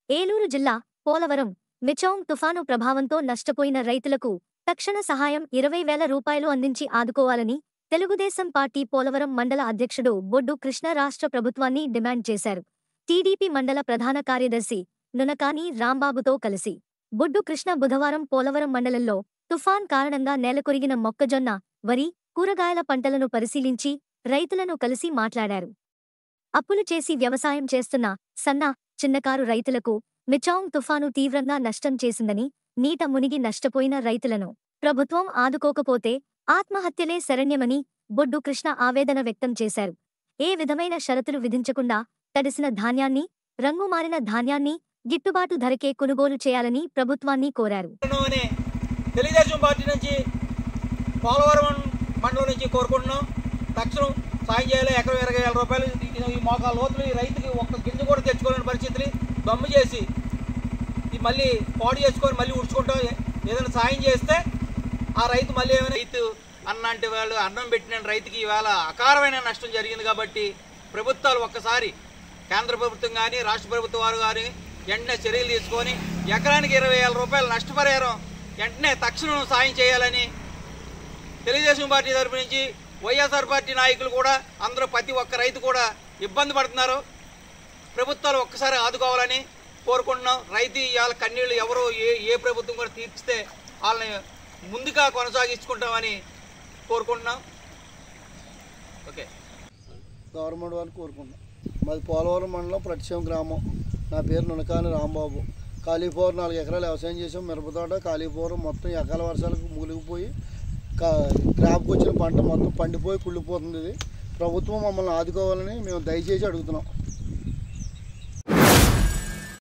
ఏలూరు జిల్లా పోలవరం మిచౌంగ్ తుఫాను ప్రభావంతో నష్టపోయిన రైతులకు తక్షణ సహాయం ఇరవై వేల రూపాయలు అందించి ఆదుకోవాలని తెలుగుదేశం పార్టీ పోలవరం మండల అధ్యక్షుడు బొడ్డు కృష్ణ రాష్ట్ర ప్రభుత్వాన్ని డిమాండ్ చేశారు టీడీపీ మండల ప్రధాన కార్యదర్శి నునకాని రాంబాబుతో కలిసి బొడ్డు కృష్ణ బుధవారం పోలవరం మండలంలో తుఫాన్ కారణంగా నేలకొరిగిన మొక్కజొన్న వరి కూరగాయల పంటలను పరిశీలించి రైతులను కలిసి మాట్లాడారు అప్పులు చేసి వ్యవసాయం చేస్తున్న సన్న చిన్నకారు రైతులకు మిచాంగ్ తుఫాను తీవ్రంగా నష్టం చేసిందని నీట మునిగి నష్టపోయిన రైతులను ప్రభుత్వం ఆదుకోకపోతే ఆత్మహత్యలే శరణ్యమని బొడ్డు కృష్ణ ఆవేదన వ్యక్తం చేశారు ఏ విధమైన షరతులు విధించకుండా తడిసిన ధాన్యాన్ని రంగు మారిన ధాన్యాన్ని గిట్టుబాటు ధరకే కొనుగోలు చేయాలని ప్రభుత్వాన్ని కోరారు అని తెలుగుదేశం పార్టీ నుంచి పోలవరం మండలం నుంచి కోరుకుంటున్నాం తక్షణం సాయం చేయాలి ఎకరం ఇరవై వేల రూపాయలు ఈ- ఈ మోకాల లోతులు ఈ రైతుకి ఒక్క గింజ కూడా తెచ్చుకోలేని పరిస్థితులు దమ్ము చేసి ఈ మళ్ళీ పాడు చేసుకొని మళ్ళీ ఉడుచుకుంటాం ఏ- ఏదైనా సాయం చేస్తే ఆ రైతు మళ్ళీ ఏమైనా రైతు అన్నంటి వాళ్ళు అన్నం పెట్టిన రైతుకి ఇవాళ అకారమైన నష్టం జరిగింది కాబట్టి ప్రభుత్వాలు ఒక్కసారి కేంద్ర ప్రభుత్వం కానీ రాష్ట్ర ప్రభుత్వం వారు కానీ వెంటనే చర్యలు తీసుకొని ఎకరానికి ఇరవై వేల రూపాయల నష్టపరిహారం వెంటనే తక్షణం సాయం చేయాలని తెలుగుదేశం పార్టీ తరపు నుంచి వైఎస్ఆర్ పార్టీ నాయకులు కూడా అందరూ ప్రతి ఒక్క రైతు కూడా ఇబ్బంది పడుతున్నారు ప్రభుత్వాలు ఒక్కసారి ఆదుకోవాలని కోరుకుంటున్నాం రైతు ఇవాళ కన్నీళ్లు ఎవరు ఏ ఏ ప్రభుత్వం కూడా తీర్చితే వాళ్ళని ముందుగా కొనసాగించుకుంటామని కోరుకుంటున్నాం ఓకే గవర్నమెంట్ వారిని కోరుకుంటున్నాం మాది పోలవరం మండలం ప్రతిశం గ్రామం నా పేరు నునకాని రాంబాబు కాళీపోరు నాలుగు ఎకరాలు వ్యవసాయం చేసాం మిరపతోట కాళీపోరు మొత్తం ఎకరాల వర్షాలకు మునిగిపోయి కా క్రాప్కి వచ్చిన పంట మొత్తం పండిపోయి కుళ్ళిపోతుంది ఇది ప్రభుత్వం మమ్మల్ని ఆదుకోవాలని మేము దయచేసి అడుగుతున్నాం